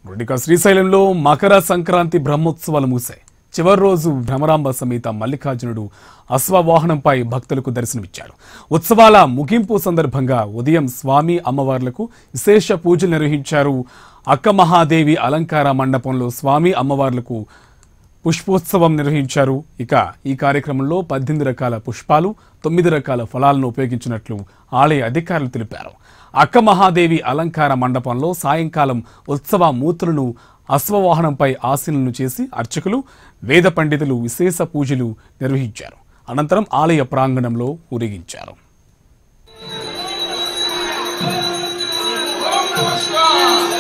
ఇక శ్రీశైలంలో మకర సంక్రాంతి బ్రహ్మోత్సవాలు ముగిశాయి చివరి రోజు భ్రమరాంబ సమేత మల్లికార్జునుడు అశ్వవాహనంపై భక్తులకు దర్శనమిచ్చాడు ఉత్సవాల ముగింపు సందర్భంగా ఉదయం స్వామి అమ్మవార్లకు విశేష పూజలు నిర్వహించారు అక్క మహాదేవి అలంకార మండపంలో స్వామి అమ్మవార్లకు పుష్పోత్సవం నిర్వహించారు ఇక ఈ కార్యక్రమంలో పద్దెనిమిది రకాల పుష్పాలు తొమ్మిది రకాల ఫలాలను ఉపయోగించినట్లు ఆలయ అధికారులు తెలిపారు అక్క మహాదేవి అలంకార మండపంలో సాయంకాలం ఉత్సవ మూర్తులను అశ్వవాహనంపై ఆసీనులను చేసి అర్చకులు వేద పండితులు విశేష పూజలు నిర్వహించారు అనంతరం ఆలయ ప్రాంగణంలో ఊరేగించారు నమస్కారం